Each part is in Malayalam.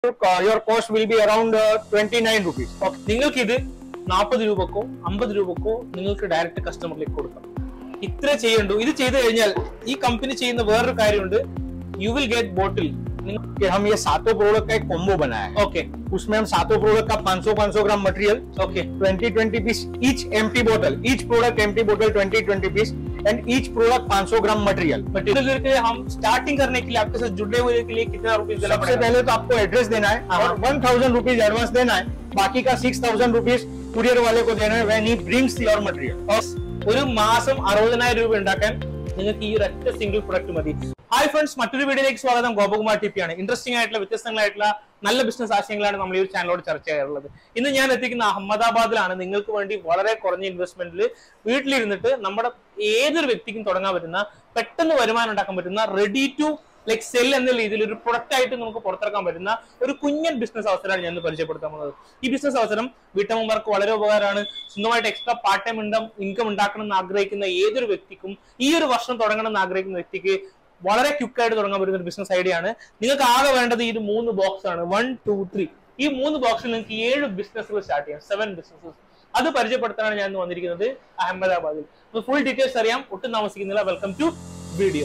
uh, your cost will be around uh, 29 rupees. Okay നിങ്ങൾക്ക് ഇത് നാൽപ്പത് രൂപക്കോ അമ്പത് രൂപക്കോ നിങ്ങൾക്ക് ഡയറക്റ്റ് കസ്റ്റമറിലേക്ക് കൊടുക്കാം ഇത്ര ചെയ്യണ്ടു ഇത് ചെയ്തു കഴിഞ്ഞാൽ ഈ കമ്പനി ചെയ്യുന്ന വേറൊരു കാര്യമുണ്ട് യു വിൽ ഗെറ്റ് ബോട്ടിൽ कि हम ये सातों प्रोडक्ट का एक कॉम्बो बनाया है ഓക്കെ उसमें हम सातों प्रोडक्ट का 500 500 gram material okay 20 20 piece each empty bottle each product empty bottle 20 20 पीस and each product 500 gram material material के हम स्टार्टिंग करने के लिए आपके साथ जुड़ने हुए के लिए कितना रुपीज देना सबसे पड़ेगा पहले तो आपको एड्रेस देना है हाँ। और वन थाउजेंड रुपीज एडवांस देना है बाकी का सिक्स थाउजेंड रुपीज कुरियर वाले को देना है when he brings your material ഒരു മാസം അറുപതിനായിരം രൂപ ഉണ്ടാക്കാൻ നിങ്ങൾക്ക് ഈ ഒരൊറ്റ സിംഗിൾ പ്രൊഡക്റ്റ് മതി ഹായ് ഫ്രണ്ട്സ് മറ്റൊരു വീഡിയോയിലേക്ക് സ്വാഗതം ഗോപകുമാർ ടി ആണ് ഇൻട്രസ്റ്റിംഗ് ആയിട്ടുള്ള വ്യത്യസ്തങ്ങളായിട്ടുള്ള നല്ല ബിസിനസ് ആശയങ്ങളാണ് നമ്മൾ ഈ ഒരു ചാനലോട് ചർച്ച ചെയ്യാറുള്ളത് ഇന്ന് ഞാൻ എത്തിക്കുന്ന അഹമ്മദാബാദിലാണ് നിങ്ങൾക്ക് വേണ്ടി വളരെ കുറഞ്ഞ ഇൻവെസ്റ്റ്മെന്റിൽ വീട്ടിലിരുന്നിട്ട് നമ്മുടെ ഏതൊരു വ്യക്തിക്കും തുടങ്ങാൻ പറ്റുന്ന പെട്ടെന്ന് വരുമാനം ഉണ്ടാക്കാൻ പറ്റുന്ന റെഡി ടു ലൈക് സെൽ എന്ന രീതിയിൽ ഒരു പ്രൊഡക്റ്റ് ആയിട്ട് നമുക്ക് പുറത്തിറക്കാൻ പറ്റുന്ന ഒരു കുഞ്ഞൻ ബിസിനസ് അവസരമാണ് ഞാൻ ഇന്ന് പരിചയപ്പെടുത്താൻ പോകുന്നത് ഈ ബിസിനസ് അവസരം വീട്ടമ്മമാർക്ക് വളരെ ഉപകാരമാണ് സ്വന്തമായിട്ട് എക്സ്ട്രാ പാർട്ട് ടൈം ഇൻകം ഉണ്ടാക്കണം എന്ന് ആഗ്രഹിക്കുന്ന ഏതൊരു വ്യക്തിക്കും ഈ ഒരു വർഷം തുടങ്ങണം എന്ന് ആഗ്രഹിക്കുന്ന വ്യക്തിക്ക് വളരെ ക്വിക്കായിട്ട് തുടങ്ങാൻ പറ്റുന്ന ഒരു ബിസിനസ് ഐഡിയ ആണ് നിങ്ങൾക്ക് ആകെ വേണ്ടത് ഈ ഒരു മൂന്ന് ബോക്സ് ആണ് വൺ ടു ത്രീ ഈ മൂന്ന് ബോക്സിൽ നിങ്ങൾക്ക് ഏഴ് ബിസിനസ്സുകൾ സ്റ്റാർട്ട് ചെയ്യാം സെവൻ ബിസിനസ്സസ് അത് പരിചയപ്പെടുത്താനാണ് ഞാൻ ഇന്ന് വന്നിരിക്കുന്നത് അഹമ്മദാബാദിൽ ഫുൾ ഡീറ്റെയിൽസ് അറിയാം ഒട്ടും താമസിക്കുന്നില്ല വെൽക്കം ടു വീഡിയോ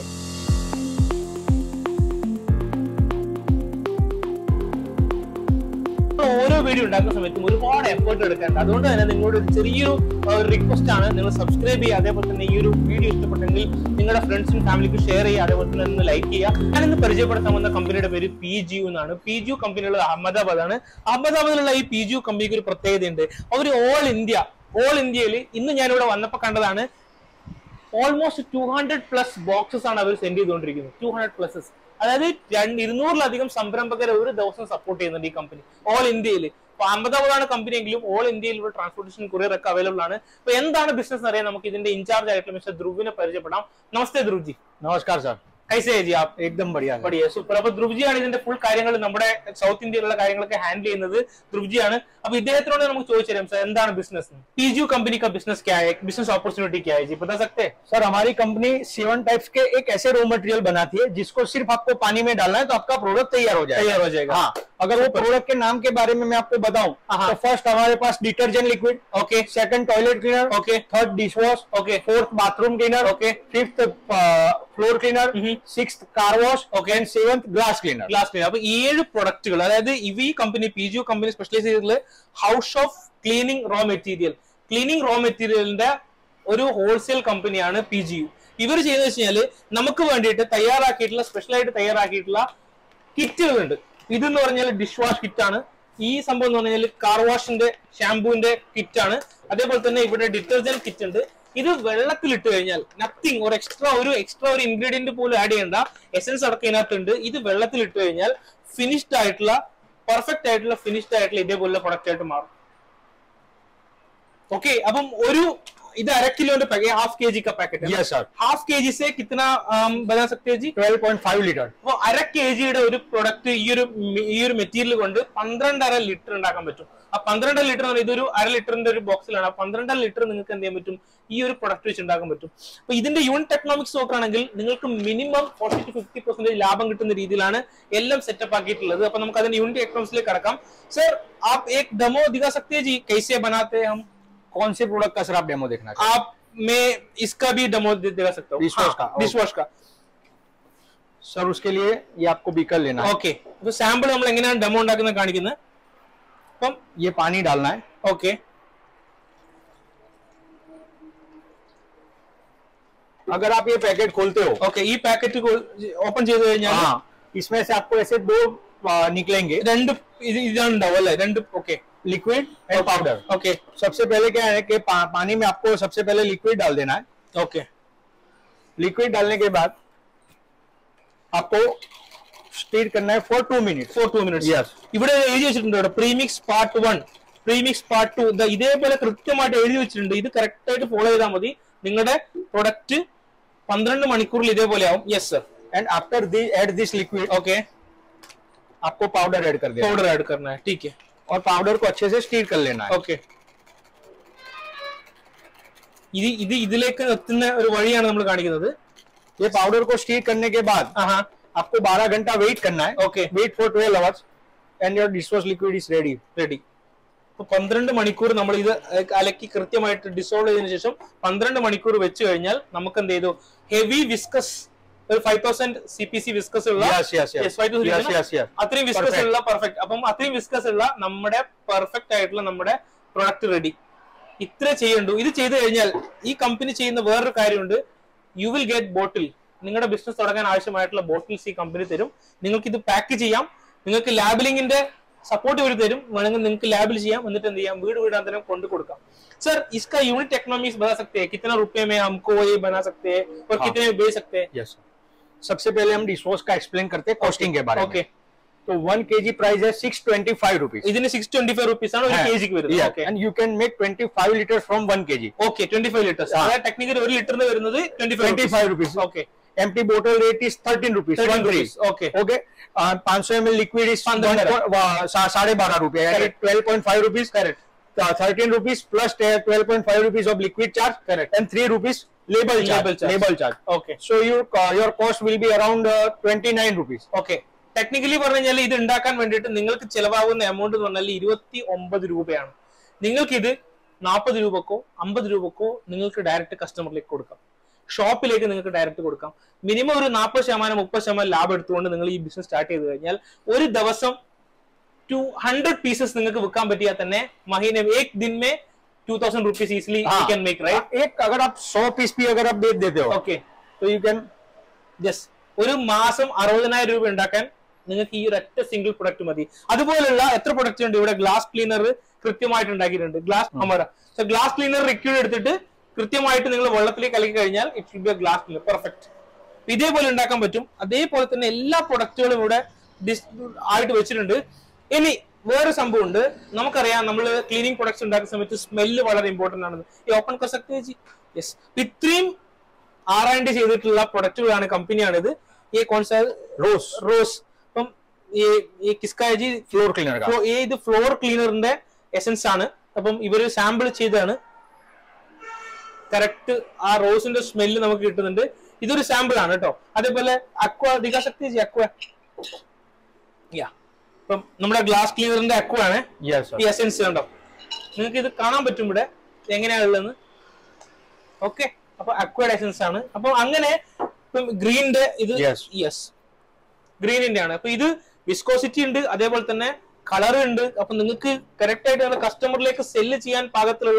ഓരോ വീഡിയോ ഉണ്ടാക്കുന്ന സമയത്തും ഒരുപാട് എഫേർട്ട് എടുക്കേണ്ട അതുകൊണ്ട് തന്നെ നിങ്ങളോട് ഒരു ചെറിയൊരു റിക്വസ്റ്റ് ആണ് നിങ്ങൾ സബ്സ്ക്രൈബ് ചെയ്യുക അതേപോലെ തന്നെ ഈ ഒരു വീഡിയോ ഇഷ്ടപ്പെട്ടെങ്കിൽ നിങ്ങളുടെ ഫ്രണ്ട്സിനും ഫാമിലിക്ക് ഷെയർ ചെയ്യുക അതേപോലെ തന്നെ ഒന്ന് ലൈക്ക് ചെയ്യുക ഞാൻ ഇന്ന് പരിചയപ്പെടുത്താൻ വന്ന കമ്പനിയുടെ പേര് പി ജി എന്നാണ് പി ജി കമ്പനിയുള്ളത് അഹമ്മദാബാദ് ആണ് അഹമ്മദാബാദിലുള്ള ഈ പി ജി കമ്പനിക്ക് ഒരു പ്രത്യേകതയുണ്ട് അവർ ഓൾ ഇന്ത്യ ഓൾ ഇന്ത്യയിൽ ഇന്ന് ഞാനിവിടെ വന്നപ്പോൾ കണ്ടതാണ് almost two hundred plus boxes ആണ് അവർ സെൻഡ് ചെയ്തുകൊണ്ടിരിക്കുന്നത് ടു ഹൺഡ്രഡ് പ്ലസസ് അതായത് രണ്ട് ഇരുന്നൂറിലധികം സംരംഭകരെ ഒരു ദിവസം സപ്പോർട്ട് ചെയ്യുന്നുണ്ട് ഈ കമ്പനി ഓൾ ഇന്ത്യയിൽ ഇപ്പൊ അഹമ്മദാബാദാണ് കമ്പനി എങ്കിലും ഓൾ ഇന്ത്യയിലുള്ള ട്രാൻസ്പോർട്ടേഷൻ കൊറിയർ ഒക്കെ അവൈലബിൾ ആണ് ഇപ്പൊ എന്താണ് ബിസിനസ് അറിയാൻ നമുക്ക് ഇതിന്റെ ഇൻചാർജ് ആയിട്ടുള്ള മിസ്റ്റർ ധ്രുവിനെ പരിചയപ്പെടാം നമസ്തേ ധ്രുവ്ജി नमस्कार सर കൈസേ ജി ആപ്പ് एकदम बढ़िया सर। പഠിയ സൂപ്പർ അപ്പൊ ധ്രുവ്ജിയാണ് ഇതിന്റെ ഫുൾ കാര്യങ്ങൾ നമ്മുടെ സൗത്ത് ഇന്ത്യയിലുള്ള കാര്യങ്ങളൊക്കെ ഹാൻഡിൽ ചെയ്യുന്നത് ധ്രുവ്ജിയാണ് അപ്പൊ ഇദ്ദേഹത്തിനോട് നമുക്ക് ചോദിച്ചുതരാം സർ എന്താണ് ബിസിനസ് പി ജി कंपनी का बिजनेस क्या है बिजनेस अपॉर्चुनिटी क्या है जी बता सकते हैं सर हमारी कंपनी सेवन टाइप्स के एक ऐसे रॉ मटेरियल बनाती है जिसको सिर्फ आपको पानी में डालना है तो आपका प्रोडक्ट तैयार हो जाएगा तैयार हो जाएगा हाँ अगर वो प्रोडक्ट के नाम के बारे में मैं आपको बताऊं हाँ। तो फर्स्ट हमारे पास detergent liquid okay second toilet cleaner Okay. Third dish wash Okay. Fourth bathroom cleaner Okay. Fifth floor cleaner Mhm. Six car wash Okay. And seventh glass cleaner glass cleaner അപ്പൊ ഏഴ് പ്രൊഡക്റ്റുകൾ അതായത് ഇവ ഈ company P G company specialise ചെയ്തിട്ടുള്ള house of cleaning raw material cleaning raw മെറ്റീരിയലിന്റെ ഒരു ഹോൾസെയിൽ കമ്പനിയാണ് പി ജി യു ഇവർ ചെയ്യുന്നത് വെച്ച് കഴിഞ്ഞാല് നമുക്ക് വേണ്ടിയിട്ട് തയ്യാറാക്കിയിട്ടുള്ള സ്പെഷ്യൽ ആയിട്ട് തയ്യാറാക്കിയിട്ടുള്ള കിറ്റുകളുണ്ട് ഇതെന്ന് പറഞ്ഞാൽ ഡിഷ് വാഷ് കിറ്റ് ആണ് ഈ സംഭവം എന്ന് പറഞ്ഞാൽ കാർ വാഷിന്റെ ഷാംപൂവിന്റെ കിറ്റ് ആണ് അതേപോലെ തന്നെ ഇവിടെ ഡിറ്റർജന്റ് കിറ്റ് ഉണ്ട് ഇത് വെള്ളത്തിൽ ഇട്ട് കഴിഞ്ഞാൽ നത്തിങ് ഒരു എക്സ്ട്രാ ഒരു എക്സ്ട്രാ ഒരു ഇൻഗ്രീഡിയന്റ് പോലും ആഡ് ചെയ്യേണ്ട എസൻസ് അടക്കം ഇതിനകത്തുണ്ട് ഇത് വെള്ളത്തിൽ ഇട്ട് കഴിഞ്ഞാൽ ഫിനിഷ്ഡ് ആയിട്ടുള്ള പെർഫെക്റ്റ് ആയിട്ടുള്ള ഫിനിഷ്ഡ് ആയിട്ടുള്ള ഇതേപോലുള്ള പ്രൊഡക്റ്റ് ആയിട്ട് മാറും ഓക്കെ അപ്പം ഒരു ഇത് അര കിലോന്റെ പാക്കറ്റ് ഹാഫ് കെ ജി का पैकेट है yes sir half K G से कितना um, बना सकते हैं जी 12.5 लीटर അപ്പൊ അര കെ ജിയുടെ ഒരു പ്രൊഡക്റ്റ് ഈ ഒരു മി- ഈ ഒരു മെറ്റീരിയൽ കൊണ്ട് പന്ത്രണ്ടര ലിറ്റർ ഉണ്ടാക്കാൻ പറ്റും ആ പന്ത്രണ്ടര ലിറ്റർ എന്ന് പറയുന്നത് ഇതൊരു അര ലിറ്ററിന്റെ ഒരു ബോക്സിലാണ് ആ പന്ത്രണ്ടര ലിറ്റർ നിങ്ങൾക്ക് എന്ത് ചെയ്യാൻ പറ്റും ഈ ഒരു പ്രൊഡക്റ്റ് വെച്ച് ഉണ്ടാക്കാൻ പറ്റും അപ്പൊ ഇതിന്റെ യൂണിറ്റ് എക്കണോമിക്സ് നോക്കുകയാണെങ്കിൽ നിങ്ങൾക്ക് minimum forty to fifty percentage ലാഭം കിട്ടുന്ന രീതിയിലാണ് എല്ലാം സെറ്റപ്പ് ആക്കിയിട്ടുള്ളത് അപ്പൊ നമുക്ക് അതിന്റെ യൂണിറ്റ് എക്കണോമിക്സിലേക്ക് കടക്കാം സർ ആപ്പ് एक ഡെമോ दिखा सकते हैं जी कैसे बनाते हैं हम कौन से प्रोडक्ट का सर आप डेमो देखना चाहते आप मैं इसका भी डेमो दिखा सकता हूँ Dishwash का, डिश वॉश का हैं? सर उसके लिए ये आपको बीकर लेना है ഓക്കെ അപ്പൊ സാമ്പിൾ നമ്മൾ എങ്ങനെയാണ് ഡെമോ ഉണ്ടാക്കുന്നത് കാണിക്കുന്നത് അപ്പം ये पानी डालना है ഓക്കെ अगर आप ये पैकेट खोलते हो ഓക്കെ ഈ പാക്കറ്റ് ഓപ്പൺ ചെയ്ത് കഴിഞ്ഞാൽ हाँ इसमें से आपको ऐसे दो आ, निकलेंगे രണ്ട് ഇത് ഇതാണ് ഉണ്ടാവും അല്ലെ രണ്ട് okay liquid and powder okay सबसे पहले क्या है कि पा, पानी में आपको सबसे पहले लिक्विड डाल देना है ഓക്കെ लिक्विड डालने के बाद आपको स्टीर करना है for two minute for two minutes Yes. ഇവിടെ എഴുതി വെച്ചിട്ടുണ്ട് ഇവിടെ premix part one premix part two ഇതേപോലെ കൃത്യമായിട്ട് എഴുതി വെച്ചിട്ടുണ്ട് ഇത് കറക്റ്റ് ആയിട്ട് ഫോളോ ചെയ്താൽ മതി നിങ്ങളുടെ പ്രൊഡക്റ്റ് പന്ത്രണ്ട് മണിക്കൂറിൽ ഇതേപോലെ ആവും yes sir and after the add this liquid okay आपको पाउडर ऐड कर देना है। പൗഡർ ആഡ് करना है ठीक है और पाउडर को अच्छे से स्टीर कर लेना है ഓക്കെ ഇത് ഇത് ഇതിലേക്ക് എത്തുന്ന ഒരു വഴിയാണ് നമ്മൾ കാണിക്കുന്നത് ये पाउडर को स्टीर करने के बाद ആഹാ आपको 12 घंटा वेट करना है Okay. Wait for 12 hours and your dishwash liquid is ready. Ready ഇപ്പൊ പന്ത്രണ്ട് മണിക്കൂർ നമ്മൾ ഇത് അലക്കി കൃത്യമായിട്ട് ഡിസോൾവ് ചെയ്തതിനു ശേഷം പന്ത്രണ്ട് മണിക്കൂർ വെച്ച് കഴിഞ്ഞാൽ നമുക്ക് എന്ത് ചെയ്തു ഹെവി വിസ്കസ് ഒരു five thousand C P C viscous ഉള്ള Yes, yes, yes. Yes, five to Yes, zero. yes, yes. അത്രയും വിസ്കസ് Perfect. ഉള്ള പെർഫെക്റ്റ് അപ്പം അത്രയും വിസ്കസ് ഉള്ള നമ്മുടെ പെർഫെക്റ്റ് ആയിട്ടുള്ള നമ്മുടെ പ്രൊഡക്റ്റ് റെഡി ഇത്ര ചെയ്യണ്ടു ഇത് ചെയ്തു കഴിഞ്ഞാൽ ഈ കമ്പനി ചെയ്യുന്ന വേറൊരു കാര്യമുണ്ട് യു വിൽ ഗെറ്റ് ബോട്ടിൽ നിങ്ങളുടെ ബിസിനസ് തുടങ്ങാൻ ആവശ്യമായിട്ടുള്ള ബോട്ടിൽസ് ഈ കമ്പനി തരും നിങ്ങൾക്ക് ഇത് പാക്ക് ചെയ്യാം നിങ്ങൾക്ക് ലാബിലിംഗിന്റെ സപ്പോർട്ട് ഇവർ തരും വേണമെങ്കിൽ നിങ്ങൾക്ക് ലാബിൽ ചെയ്യാം എന്നിട്ട് എന്ത് ചെയ്യാം വീട് വീടാന്തരം കൊണ്ടു കൊടുക്കാം सर इसका यूनिट इकोनॉमिक्स बता सकते हैं कितना रुपए में हमको ये बना सकते हैं और हाँ। कितने में बेच सकते हैं Yes. sir. सबसे पहले हम डिशवॉश का एक्सप्लेन करते हैं कॉस्टिंग के बारे ओके में तो वन के जी प्राइस है सिक्स ट्वेंटी फाइव रुपीज ഇതിന് സിക്സ് ട്വന്റി ഫൈവ് റുപ്പീസ് ആണ് ഒരു കെ ജിക്ക് വരുന്നത് okay and you can make twenty five litre from one K G okay twenty five litres ആ. അതായത് ടെക്നിക്കലി ഒരു ലിറ്ററിന് വരുന്നത് twenty twenty five rupees okay empty bottle rate is thirteen rupees one three okay okay पाँच सौ एम एल लिक्विड इज पंद्रह साढ़े बारह रुपए Correct. Twelve point five rupees correct thirteen rupees plus twelve point five rupees of liquid charge Correct. And three rupees label Label charge charge. Label charge okay so your co- your cost will be around uh, 29 rupees okay technically പറഞ്ഞു കഴിഞ്ഞാൽ ഇത് ഉണ്ടാക്കാൻ വേണ്ടിയിട്ട് നിങ്ങൾക്ക് ചിലവാകുന്ന എമൗണ്ട് എന്ന് പറഞ്ഞാൽ ഇരുപത്തി ഒമ്പത് രൂപയാണ് നിങ്ങൾക്ക് ഇത് നാൽപ്പത് രൂപക്കോ അമ്പത് രൂപക്കോ നിങ്ങൾക്ക് ഡയറക്റ്റ് കസ്റ്റമറിലേക്ക് കൊടുക്കാം ഷോപ്പിലേക്ക് നിങ്ങൾക്ക് ഡയറക്റ്റ് കൊടുക്കാം മിനിമം ഒരു നാൽപ്പത് ശതമാനം മുപ്പത് ശതമാനം ലാഭം എടുത്തുകൊണ്ട് നിങ്ങൾ ഈ ബിസിനസ് സ്റ്റാർട്ട് ചെയ്ത് കഴിഞ്ഞാൽ ഒരു ദിവസം ടു ഹൺഡ്രഡ് പീസസ് നിങ്ങൾക്ക് വിൽക്കാൻ പറ്റിയാൽ തന്നെ മഹീനെ एक दिन में two thousand rupees easily you हाँ। कैन मेक राइट एक अगर आप 100 पीस भी अगर आप बेच देते हो ओके तो you can യെസ് ഒരു മാസം അറുപതിനായിരം രൂപ ഉണ്ടാക്കാൻ നിങ്ങൾക്ക് ഈ ഒരൊറ്റ സിംഗിൾ പ്രൊഡക്റ്റ് മതി അതുപോലുള്ള എത്ര പ്രൊഡക്റ്റ് ഉണ്ട് ഇവിടെ ഗ്ലാസ് ക്ലീനർ കൃത്യമായിട്ട് ഉണ്ടാക്കിയിട്ടുണ്ട് ഗ്ലാസ് അമര സോ ഗ്ലാസ് ക്ലീനർ റിക്യൂഡ് എടുത്തിട്ട് കൃത്യമായിട്ട് നിങ്ങൾ വെള്ളത്തിലേക്ക് കലക്കി കഴിഞ്ഞാൽ it will be a glass cleaner perfect ഇതേപോലെ ഉണ്ടാക്കാൻ പറ്റും അതേപോലെ തന്നെ എല്ലാ പ്രൊഡക്റ്റുകളും ഇവിടെ ഡിസ് ആയിട്ട് വെച്ചിട്ടുണ്ട് ഇനി വേറെ സംഭവം ഉണ്ട് നമുക്കറിയാം നമ്മൾ ക്ലീനിങ് പ്രൊഡക്ട്സ് ഉണ്ടാക്കുന്ന സമയത്ത് സ്മെല്ല് വളരെ ഇമ്പോർട്ടന്റ് ആണ് ഈ ഓപ്പൺ കസക്തേജ് യെസ് ഇത്രയും ആർ ആൻഡ് ചെയ്തിട്ടുള്ള പ്രൊഡക്റ്റുകളാണ് കമ്പനിയാണിത് ഈ കോൺസെപ്റ്റ് रोज റോസ് അപ്പം ഈ ഈ കിസ്കാജി फ्लोर क्लीनर का ഫ്ലോ- ഈ ഇത് ഫ്ലോർ ക്ലീനറിന്റെ എസൻസ് ആണ് അപ്പം ഇവര് സാമ്പിൾ ചെയ്താണ് കറക്റ്റ് ആ റോസിന്റെ സ്മെല്ല് നമുക്ക് കിട്ടുന്നുണ്ട് ഇതൊരു സാമ്പിൾ ആണ് കേട്ടോ അതേപോലെ അക്വ ദിഗാശക്തി അക്വ യാ ഇപ്പം നമ്മുടെ ഗ്ലാസ് ക്ലീനറിന്റെ അക്വ ആണ് यस सर ഈ എസൻസ് കണ്ടോ നിങ്ങൾക്ക് ഇത് കാണാൻ പറ്റും ഇവിടെ എങ്ങനെയാണുള്ളതെന്ന് ഓക്കെ അപ്പൊ അക്വയുടെ എസൻസ് ആണ് അപ്പൊ അങ്ങനെ ഇപ്പം ഗ്രീനിന്റെ ഇത് Yes. യെസ് ഗ്രീനിന്റെ ആണ് അപ്പൊ ഇത് വിസ്കോസിറ്റി ഉണ്ട് അതേപോലെ തന്നെ കളർ ഉണ്ട് അപ്പൊ നിങ്ങൾക്ക് കറക്റ്റ് ആയിട്ട് കസ്റ്റമറിലേക്ക് സെല്ല് ചെയ്യാൻ പാകത്തിലുള്ള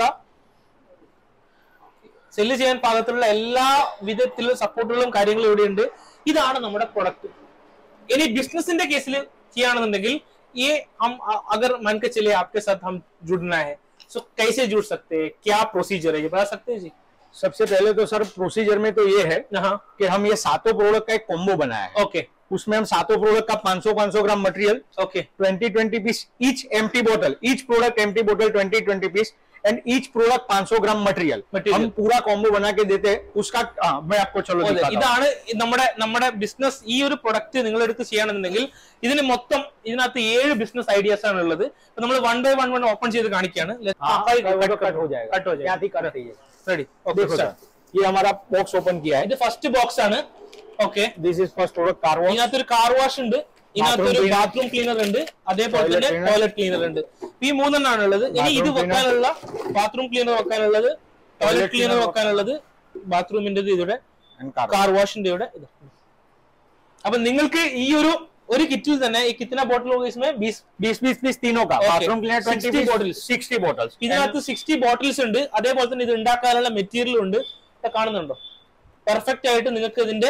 സെല്ല് ചെയ്യാൻ പാകത്തിലുള്ള എല്ലാ വിധത്തിലുള്ള സപ്പോർട്ടുകളും കാര്യങ്ങളും ഇവിടെ ഉണ്ട് ഇതാണ് നമ്മുടെ പ്രൊഡക്റ്റ് ഇനി ബിസിനസിന്റെ കേസിൽ ചെയ്യുകയാണെന്നുണ്ടെങ്കിൽ ये हम अ- अगर मान के चलिए आपके साथ हम जुड़ना है सो कैसे जुड़ सकते हैं क्या प्रोसीजर है ये बता सकते हैं जी सबसे पहले तो सर प्रोसीजर में तो ये है हाँ कि हम ये सातों प्रोडक्ट का एक कॉम्बो बनाया है ओके उसमें हम सातों प्रोडक्ट का 500 500 gram material okay 20 20 piece each empty बोतल ईच प्रोडक्ट एम्प्टी बोतल 20 20 piece and each product 500 gram material Material. हम पूरा कॉम्बो बना के देते हैं उसका हाँ, मैं आपको चलो അതെ, दिखाता हूँ। ഇതാണ് നമ്മുടെ നമ്മുടെ ബിസിനസ് ഈ ഒരു പ്രൊഡക്റ്റ് നിങ്ങൾ എടുത്ത് ചെയ്യണമെന്നുണ്ടെങ്കിൽ ഇതിന് മൊത്തം ഇതിനകത്ത് ഏഴ് ബിസിനസ് ഐഡിയാസ് ആണ് ഉള്ളത് നമ്മൾ one by one one open ചെയ്ത് കാണിക്കുകയാണ് हाँ, वो तो कट हो जाएगा കട്ട് हो क्या जाएगा थी कट है ये റെഡി देखो सर ये हमारा बॉक्स ओपन किया है ഇത് ഫസ്റ്റ് ബോക്സ് ആണ് okay this is first product car wash ഇതിനകത്തൊരു കാർ വാഷ് ഉണ്ട് ഇതിനകത്തൊരു cleaner. ബാത്റൂം ക്ലീനർ ഉണ്ട് അതേപോലെ Toilet തന്നെ cleaner. ടോയ്ലറ്റ് ക്ലീനർ ഉണ്ട് ഈ മൂന്നെണ്ണമാണ് ഉള്ളത് ഇനി ഇത് Bathroom cleaner. വെക്കാനുള്ള ബാത്റൂം ക്ലീനർ വെക്കാനുള്ളത് ടോയ്ലറ്റ് Toilet ക്ലീനർ cleaner വെക്കാനുള്ളത് ബാത്റൂമിന്റെ ഇവിടെ एंड कार കാർ വാഷിന്റെ ഇവിടെ ഇത് അപ്പൊ നിങ്ങൾക്ക് ഈ ഒരു ഒരു കിറ്റിൽ തന്നെ ഈ കിറ്റിന ബോട്ടിൽ इसमें 20 बीस बीस पीस तीनों का Okay. Bathroom cleaner 60 twenty bottles. Bottles sixty bottles ഇതിനകത്ത് സിക്സ്റ്റി ബോട്ടിൽസ് ഉണ്ട് അതേപോലെ തന്നെ ഇത് ഉണ്ടാക്കാനുള്ള മെറ്റീരിയൽ ഉണ്ട് ഇത് കാണുന്നുണ്ടോ പെർഫെക്റ്റ് ആയിട്ട് നിങ്ങൾക്ക് ഇതിന്റെ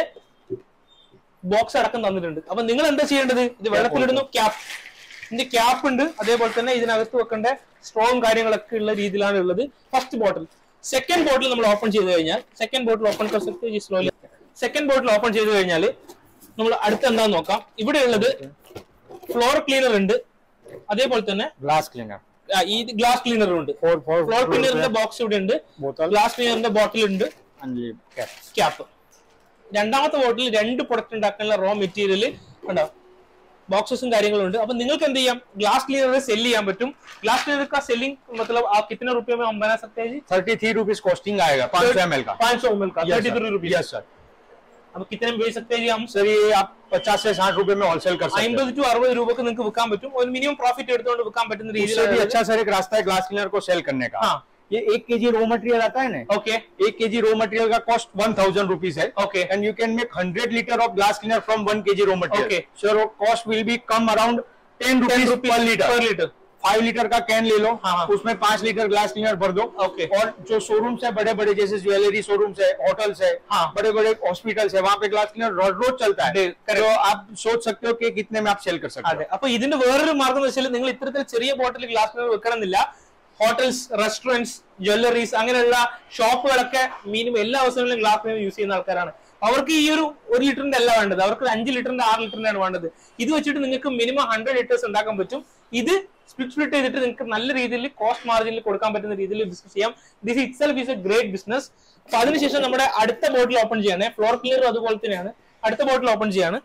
ബോക്സ് അടക്കം തന്നിട്ടുണ്ട് അപ്പൊ നിങ്ങൾ എന്താ ചെയ്യേണ്ടത് ഇത് വെള്ളത്തിലിടുന്നു ക്യാപ്പ് ഇതിന്റെ ക്യാപ്പ് ഉണ്ട് അതേപോലെ തന്നെ ഇതിനകത്ത് വെക്കേണ്ട സ്ട്രോങ് കാര്യങ്ങളൊക്കെ ഉള്ള രീതിയിലാണ് ഉള്ളത് ഫസ്റ്റ് ബോട്ടിൽ സെക്കൻഡ് ബോട്ടിൽ നമ്മൾ ഓപ്പൺ ചെയ്ത് കഴിഞ്ഞാൽ second bottle open slowly second bottle open ചെയ്ത് കഴിഞ്ഞാൽ നമ്മൾ അടുത്ത് എന്താന്ന് നോക്കാം ഇവിടെ ഉള്ളത് ഫ്ലോർ ക്ലീനർ ഉണ്ട് അതേപോലെ തന്നെ ग्लास क्लीनर ആ, ഈ ഗ്ലാസ് ക്ലീനറും ഉണ്ട് फोर फोर ഫ്ലോർ ക്ലീനറിന്റെ ബോക്സ് ഇവിടെ ഉണ്ട് बोतल ഗ്ലാസ് ക്ലീനറിന്റെ ബോട്ടിൽ ഉണ്ട് and cap ക്യാപ്പ് രണ്ടാമത്തെ ബോട്ടിൽ രണ്ട് പ്രൊഡക്റ്റ് ഉണ്ടാക്കാനുള്ള റോ മെറ്റീരിയൽ ഉണ്ടോ ബോക്സസും കാര്യങ്ങളും ഉണ്ട് അപ്പൊ നിങ്ങൾക്ക് എന്ത് ചെയ്യാം ഗ്ലാസ് ക്ലീനർ സെല് ചെയ്യാൻ പറ്റും ഗ്ലാസ് क्लीनर का सेलिंग मतलब आप कितने रुपए में हम बना सकते हैं जी थर्टी थ्री रुपीज कॉस्टिंग आएगा पाँच सौ एम एल का पाँच सौ एम का thirty three rupees yes sir അപ്പൊ കിത്തനെ बेच सकते हैं जी हम सर ये आप पचास से साठ रुपए में होलसेल कर सकते हैं അമ്പത് ടു അറുപത് രൂപക്ക് നിങ്ങൾക്ക് വിൽക്കാൻ പറ്റും ഒരു മിനിമം പ്രോഫിറ്റ് എടുത്തുകൊണ്ട് വിൽക്കാൻ പറ്റുന്ന उससे भी രീതിയിൽ अच्छा सर एक रास्ता है ग्लास क्लीनर को सेल करने का हाँ। ये एक केजी रॉ मटेरियल आता है ना ഓക്കെ एक केजी रॉ मटेरियल का कॉस्ट वन थाउजेंड रुपीज है Okay. And you can make hundred litre of glass cleaner from one K G raw material Okay. Sir cost will be come around ten rupees per litre per litre five litre का कैन ले लो हाँ, हाँ। उसमें पांच लीटर ग्लास क्लीनर भर दो Okay. और जो शोरूम्स है बड़े बड़े जैसे ज्वेलरी शोरूम्स है होटल्स है हाँ। बड़े बड़े हॉस्पिटल्स है वहाँ पे ग्लास क्लीनर रोज रोज चलता है दे- correct. तो आप सोच सकते हो कि कितने में आप सेल कर सकते അതെ हो അപ്പൊ ഇതിന്റെ വേറൊരു മാർഗം എന്ന് വെച്ചാൽ നിങ്ങൾ ഇത്തരത്തിൽ ചെറിയ ബോട്ടിൽ ഗ്ലാസ് വെക്കണമെന്നില്ല ഹോട്ടൽസ് റെസ്റ്റോറൻറ്റ്സ് ജ്വല്ലറീസ് അങ്ങനെയുള്ള ഷോപ്പുകളൊക്കെ മിനിമം എല്ലാ ദിവസങ്ങളിലും ഗ്ലാസ് യൂസ് ചെയ്യുന്ന ആൾക്കാരാണ് അവർക്ക് ഈ ഒരു ഒരു ലിറ്ററിന്റെ അല്ല വേണ്ടത് അവർക്ക് ഒരു അഞ്ച് ലിറ്ററിന്റെ ആറ് ലിറ്ററിന്റെ ആണ് വേണ്ടത് ഇത് വെച്ചിട്ട് നിങ്ങൾക്ക് മിനിമം ഹൺഡ്രഡ് ലിറ്റേഴ്സ് ഉണ്ടാക്കാൻ പറ്റും ഇത് സ്പ്ലിറ്റ് സ്പ്ലിറ്റ് ചെയ്തിട്ട് നിങ്ങൾക്ക് നല്ല രീതിയിൽ കോസ്റ്റ് മാർജിനിൽ കൊടുക്കാൻ പറ്റുന്ന രീതിയിൽ ബിസിനസ് ചെയ്യാം this itself is a great business അപ്പൊ അതിനുശേഷം നമ്മുടെ അടുത്ത ബോട്ടിൽ ഓപ്പൺ ചെയ്യാണ് ഫ്ലോർ ക്ലിയറും അതുപോലെ തന്നെയാണ് അടുത്ത ബോട്ടിൽ ഓപ്പൺ ചെയ്യാണ്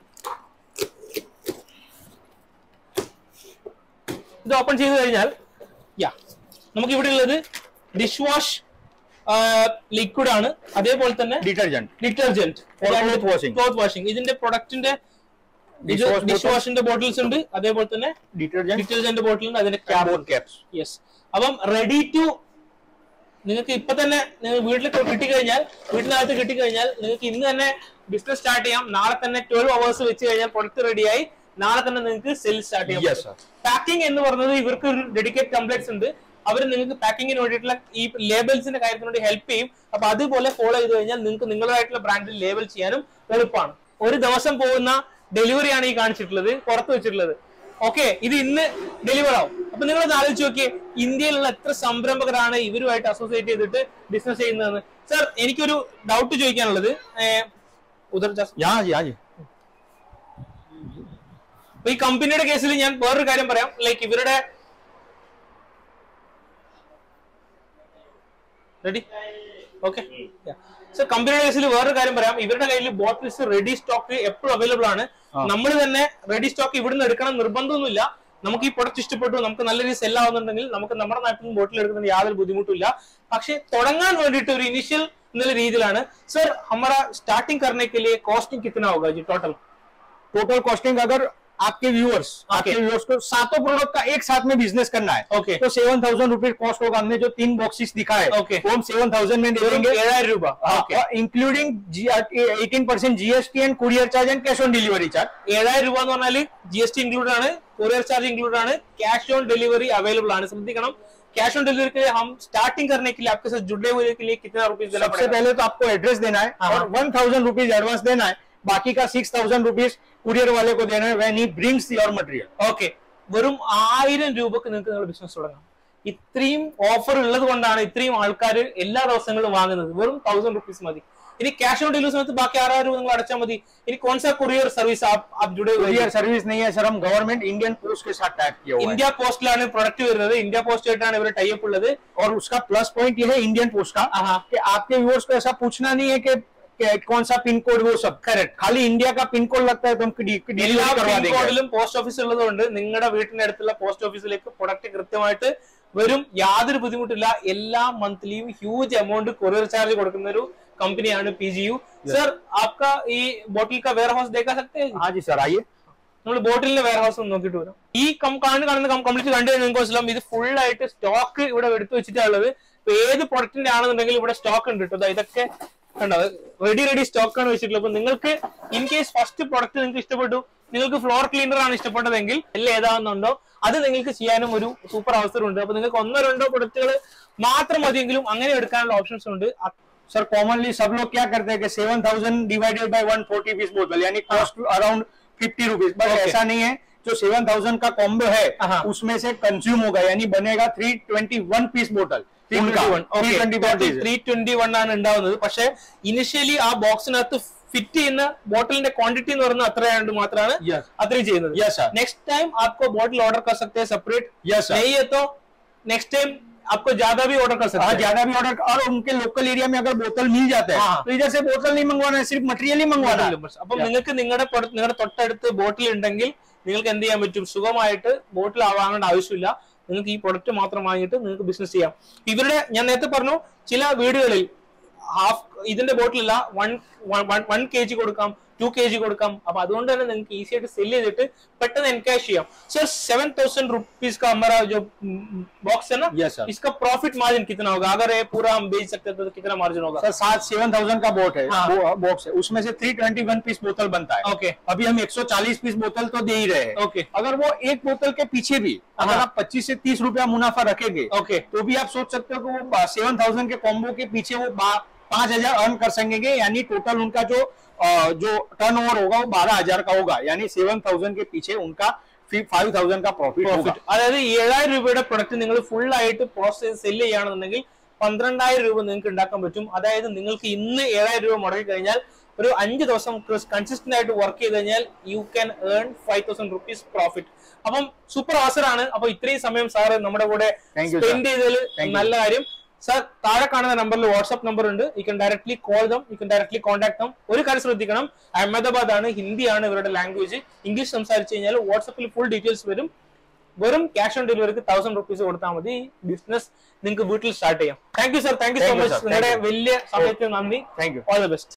ഇത് ഓപ്പൺ ചെയ്ത് കഴിഞ്ഞാൽ യാ നമുക്ക് ഇവിടെ ഉള്ളത് ഡിഷ് വാഷ് ലിക്വിഡ് ആണ് അതേപോലെ തന്നെ detergent detergent For cloth washing. Cloth washing ഇതിന്റെ പ്രൊഡക്റ്റിന്റെ Dish wash ഡിഷ് bottles. വാഷിന്റെ ബോട്ടിൽസ് ഉണ്ട് അതേപോലെ തന്നെ डिटर्जेंट ഡിറ്റർജന്റ് ബോട്ടിൽ ഉണ്ട് അതിന്റെ कैप ക്യാബ് कैप्स യെസ് അപ്പം റെഡി ടു നിങ്ങൾക്ക് ഇപ്പൊ തന്നെ നിങ്ങൾ വീട്ടിൽ കിട്ടിക്കഴിഞ്ഞാൽ വീട്ടിനകത്ത് കിട്ടിക്കഴിഞ്ഞാൽ നിങ്ങൾക്ക് ഇന്ന് തന്നെ ബിസിനസ് സ്റ്റാർട്ട് ചെയ്യാം നാളെ തന്നെ ട്വൽവ് അവേഴ്സ് വെച്ച് കഴിഞ്ഞാൽ പ്രൊഡക്റ്റ് റെഡിയായി നാളെ തന്നെ നിങ്ങൾക്ക് സെയിൽ സ്റ്റാർട്ട് ചെയ്യാം Yes, sir. പാക്കിംഗ് എന്ന് പറയുന്നത് ഇവർക്ക് ഒരു ഡെഡിക്കേറ്റ് കംപ്ലക്സ് ഉണ്ട് അവർ നിങ്ങൾക്ക് പാക്കിങ്ങിന് വേണ്ടിയിട്ടുള്ള ഈ ലേബൽസിന്റെ കാര്യത്തിന് വേണ്ടി ഹെൽപ്പ് ചെയ്യും അപ്പൊ അതുപോലെ ഫോളോ ചെയ്ത് കഴിഞ്ഞാൽ നിങ്ങൾക്ക് നിങ്ങളുടേതായിട്ടുള്ള ബ്രാൻഡിൽ ലേബൽ ചെയ്യാനും എളുപ്പമാണ് ഒരു ദിവസം പോകുന്ന ഡെലിവറിയാണ് ഈ കാണിച്ചിട്ടുള്ളത് പുറത്ത് വെച്ചിട്ടുള്ളത് ഓക്കെ ഇത് ഇന്ന് ഡെലിവർ ആവും അപ്പൊ നിങ്ങൾ ഒന്ന് ആലോചിച്ച് നോക്കിയേ ഇന്ത്യയിലുള്ള എത്ര സംരംഭകരാണ് ഇവരുമായിട്ട് അസോസിയേറ്റ് ചെയ്തിട്ട് ബിസിനസ് ചെയ്യുന്നതെന്ന് സർ എനിക്കൊരു ഡൗട്ട് ചോദിക്കാനുള്ളത് ഏഹ്, ഉദർ ജാസ് यहाँ जी हाँ जी അപ്പൊ ഈ കമ്പനിയുടെ കേസിൽ ഞാൻ വേറൊരു കാര്യം പറയാം ലൈക്ക് ഇവരുടെ റെഡി ഓക്കെ സോ കമ്പനിയുടെ കേസിൽ വേറൊരു കാര്യം പറയാം ഇവരുടെ കയ്യിൽ ബോട്ടിൽസ് റെഡി സ്റ്റോക്ക് എപ്പോഴും അവൈലബിൾ ആണ് നമ്മൾ തന്നെ റെഡി സ്റ്റോക്ക് ഇവിടുന്ന് എടുക്കണം നിർബന്ധമൊന്നുമില്ല നമുക്ക് ഈ പ്രൊഡക്റ്റ് ഇഷ്ടപ്പെട്ടു നമുക്ക് നല്ല രീതിയിൽ സെൽ ആവുന്നുണ്ടെങ്കിൽ നമുക്ക് നമ്മുടെ നാട്ടിൽ നിന്ന് ബോട്ടിൽ എടുക്കുന്നതിന് യാതൊരു ബുദ്ധിമുട്ടില്ല പക്ഷെ തുടങ്ങാൻ വേണ്ടിയിട്ട് ഒരു ഇനിഷ്യൽ എന്നുള്ള രീതിയിലാണ് സർ हमारा स्टार्टिंग करने के लिए कॉस्टिंग कितना होगा जी टोटल टोटल कॉस्टिंग अगर आपके व्यूअर्स आपके व्यूअर्स को सातों प्रोडक्ट का एक साथ में बिजनेस करना है Okay. तो सेवन थाउजेंड रुपीज कॉस्ट होगा हमने जो तीन बॉक्सेस दिखाए Okay. वो हम सेवन थाउजेंड में दे देंगे ഏഴായിരം രൂപ okay including eighteen percent GST and courier charge and cash on delivery charge ഏഴായിരം രൂപ എന്ന് പറഞ്ഞാൽ ജി എസ് ടി ഇൻക്ലൂഡ് ആണ് കൊറിയർ ചാർജ് ഇൻക്ലൂഡ് ആണ് ക്യാഷ് ഓൺ डिलीवरी अवेलेबल ആണ് ശ്രദ്ധിക്കണം कैश ऑन डिलीवरी के लिए हम स्टार्टिंग करने के लिए आपके साथ जुड़ने हुए के लिए कितना रुपीज देना सबसे पड़ेगा पहले तो आपको एड्रेस देना है हाँ, और हाँ। वन थाउजेंड रुपीज एडवांस देना है बाकी का सिक्स थाउजेंड रुपीज कुरियर वाले को देना है when he brings your material okay വെറും ആയിരം രൂപക്ക് നിങ്ങൾക്ക് നിങ്ങളുടെ ബിസിനസ് തുടങ്ങാം ഇത്രയും ഓഫർ ഉള്ളത് കൊണ്ടാണ് ഇത്രയും ആൾക്കാർ എല്ലാ ദിവസങ്ങളും വാങ്ങുന്നത് വെറും തൗസൻഡ് റുപ്പീസ് മതി ഇനി ക്യാഷ് ഓൺ ഡെലിവറി സമയത്ത് ബാക്കി ആറായിരം രൂപ നിങ്ങൾ അടച്ചാൽ മതി ഇനി കോൺസാ കൊറിയർ സർവീസ് ആപ്പ് ജുഡേ हुए हैं? कुरियर सर्विस नहीं है सर हम गवर्नमेंट इंडियन पोस्ट के साथ टाइप किया हुआ है ഇന്ത്യ പോസ്റ്റിലാണ് പ്രൊഡക്റ്റ് വരുന്നത് ഇന്ത്യ പോസ്റ്റ് ആയിട്ടാണ് ഇവർ ടൈപ്പ് ഉള്ളത് और उसका प्लस पॉइंट ये है इंडियन पोस्ट का हाँ। कि आपके व्यूअर्स को ऐसा पूछना नहीं है कि, कि कौन सा पिन कोड वो सब Correct. खाली इंडिया का पिन कोड लगता है तो हम എല്ലാ डिलीवरी करवा देंगे കോഡിലും പോസ്റ്റ് ഓഫീസ് ഉള്ളതുകൊണ്ട് നിങ്ങളുടെ വീട്ടിന്റെ അടുത്തുള്ള പോസ്റ്റ് ഓഫീസിലേക്ക് പ്രൊഡക്റ്റ് കൃത്യമായിട്ട് വരും യാതൊരു ബുദ്ധിമുട്ടില്ല എല്ലാ മന്ത്ലിയും ഹ്യൂജ് എമൗണ്ട് കൊറിയർ ചാർജ് കൊടുക്കുന്ന ഒരു കമ്പനിയാണ് പി ജി യു സർ ആപ്ക ഈ ബോട്ടിൽ का വെയർ ഹൗസ് ദേഖാ सकते हैं हाँ जी सर आइए നമ്മൾ ബോട്ടിലിന്റെ വെയർ ഹൗസ് ഒന്ന് നോക്കിയിട്ട് വരാം ഈ കം കാണുന്ന കാണുന്ന കംപ്ലീറ്റ് കണ്ടു കഴിഞ്ഞാൽ നിങ്ങൾക്ക് മനസ്സിലാവും ഇത് ഫുൾ ആയിട്ട് സ്റ്റോക്ക് ഇവിടെ എടുത്തു വെച്ചിട്ടാണ് ഉള്ളത് ഇപ്പൊ ഏത് പ്രൊഡക്റ്റിന്റെ ആണെന്നുണ്ടെങ്കിൽ ഇവിടെ സ്റ്റോക്ക് ഉണ്ട് കേട്ടോ ദാ ഇതൊക്കെ കണ്ടോ റെഡി റെഡി സ്റ്റോക്ക് ആണ് വെച്ചിട്ടുള്ളത് അപ്പൊ നിങ്ങൾക്ക് ഇൻ കേസ് ഫസ്റ്റ് പ്രൊഡക്റ്റ് നിങ്ങൾക്ക് ഇഷ്ടപ്പെട്ടു നിങ്ങൾക്ക് ഫ്ലോർ ക്ലീനർ ആണ് ഇഷ്ടപ്പെട്ടതെങ്കിൽ എല്ലാം ഏതാണെന്നുണ്ടോ അത് നിങ്ങൾക്ക് ചെയ്യാനും ഒരു സൂപ്പർ അവസരമുണ്ട് അപ്പൊ നിങ്ങൾക്ക് ഒന്നോ രണ്ടോ പ്രൊഡക്റ്റുകൾ മാത്രം മതിയെങ്കിലും അങ്ങനെ എടുക്കാനുള്ള ഓപ്ഷൻസ് ഉണ്ട് सर कॉमनली सब लोग क्या करते हैं कि seven thousand divided by one forty piece बोतल यानी cost around fifty rupees but Okay. ऐसा नहीं है जो सेवन थाउजेंड का कॉम्बो है हाँ। उसमें से कंज्यूम होगा यानी बनेगा थ्री ट्वेंटी वन पीस बोतल ത്രീ ട്വന്റി വൺ ആണ് ഉണ്ടാവുന്നത് പക്ഷെ ഇനിഷ്യലി ആ ബോക്സിനകത്ത് ഫിറ്റ് ചെയ്യുന്ന ബോട്ടിലിന്റെ ക്വാണ്ടിറ്റി എന്ന് പറയുന്നത് അത്രയാണ്ട് മാത്രമാണ് Yes. അത്രയും ചെയ്യുന്നത് Yes, sir. നെക്സ്റ്റ് टाइम आपको बॉटल ऑर्डर कर सकते हैं सेपरेट Yes, sir. नहीं है तो नेक्स्ट टाइम आपको ज्यादा भी ऑर्डर कर सकते हाँ हैं ज्यादा भी ऑर्डर और उनके लोकल एरिया में अगर बोतल मिल जाता है हाँ। तो इधर से बोतल नहीं मंगवाना है सिर्फ मटेरियल ही मंगवाना है അപ്പം നിങ്ങൾക്ക് നിങ്ങളുടെ പൊട- നിങ്ങളുടെ തൊട്ടടുത്ത് ബോട്ടിൽ ഉണ്ടെങ്കിൽ നിങ്ങൾക്ക് എന്ത് ചെയ്യാൻ പറ്റും സുഖമായിട്ട് ബോട്ടിൽ വാങ്ങേണ്ട ആവശ്യമില്ല നിങ്ങൾക്ക് ഈ പ്രൊഡക്റ്റ് മാത്രം വാങ്ങിയിട്ട് നിങ്ങൾക്ക് ബിസിനസ് ചെയ്യാം ഇവരുടെ ഞാൻ നേരത്തെ പറഞ്ഞു ചില വീടുകളിൽ ഹാഫ് ഇതിന്റെ ബോട്ടിലല്ല വൺ വൺ കെ ജി കൊടുക്കാം ടു കെ ജി കൊടുക്കാം അപ്പൊ അതുകൊണ്ട് തന്നെ നിങ്ങൾക്ക് ഈസി ആയിട്ട് സെല് ചെയ്തിട്ട് പെട്ടെന്ന് എൻകാഷ് ചെയ്യാം സർ സെवन थाउजेंड रुपीज का हमारा जो बॉक्स है ना Yes, sir. इसका प्रॉफिट मार्जिन कितना होगा अगर ये पूरा हम बेच सकते हैं तो कितना मार्जिन होगा सर सात सेवन थाउजेंड का बोट है हाँ। वो बॉक्स है उसमें से थ्री ट्वेंटी वन पीस बोतल बनता है ओके अभी हम 140 पीस बोतल तो दे ही रहे हैं ओके अगर वो एक बोतल के पीछे भी अगर हाँ। आप 25 से 30 रुपया मुनाफा रखेंगे ओके तो भी आप सोच सकते हो कि वो सेवन थाउजेंड के कॉम्बो के पीछे वो पांच हजार अर्न कर सकेंगे यानी टोटल उनका जो अ, जो टर्न ओवर होगा वो बारह हजार का होगा यानी सेवन थाउजेंड के पीछे उनका फाइव थाउजेंड का प्रॉफिट होगा പ്രോഫിറ്റ് അതായത് ഏഴായിരം രൂപയുടെ പ്രൊഡക്റ്റ് നിങ്ങൾ ഫുൾ ആയിട്ട് പ്രോസസ് ചെയ്ത് സെല് ചെയ്യുകയാണെന്നുണ്ടെങ്കിൽ പന്ത്രണ്ടായിരം രൂപ നിങ്ങൾക്ക് ഉണ്ടാക്കാൻ പറ്റും അതായത് നിങ്ങൾക്ക് ഇന്ന് ഏഴായിരം രൂപ മുടക്കി കഴിഞ്ഞാൽ ഒരു അഞ്ച് ദിവസം കൺസിസ്റ്റന്റ് ആയിട്ട് വർക്ക് ചെയ്ത് കഴിഞ്ഞാൽ you can earn five thousand rupees profit അപ്പം സൂപ്പർ അവസരമാണ് അപ്പൊ ഇത്രയും സമയം സാറ് നമ്മുടെ കൂടെ Thank you, sir. സ്പെൻഡ് ചെയ്തതിൽ Thank you. നല്ല കാര്യം സാർ താഴെ കാണുന്ന നമ്പറിൽ വാട്സ്ആപ്പ് നമ്പർ ഉണ്ട് you can directly call them you can directly contact them ഒരു കാര്യം ശ്രദ്ധിക്കണം അഹമ്മദാബാദ് ആണ് ഹിന്ദിയാണ് ഇവരുടെ ലാംഗ്വേജ് ഇംഗ്ലീഷ് സംസാരിച്ച് കഴിഞ്ഞാൽ വാട്സ്ആപ്പിൽ ഫുൾ ഡീറ്റെയിൽസ് വരും വെറും ക്യാഷ് ഓൺ ഡെലിവറിക്ക് തൗസൻഡ് റുപ്പീസ് കൊടുത്താൽ മതി ബിസിനസ് നിങ്ങൾക്ക് വീട്ടിൽ സ്റ്റാർട്ട് ചെയ്യാം thank you sir thank you so Thank you, much sir. നിങ്ങളുടെ Thank you. വലിയ സമയത്തിന് നന്ദി thank you all the best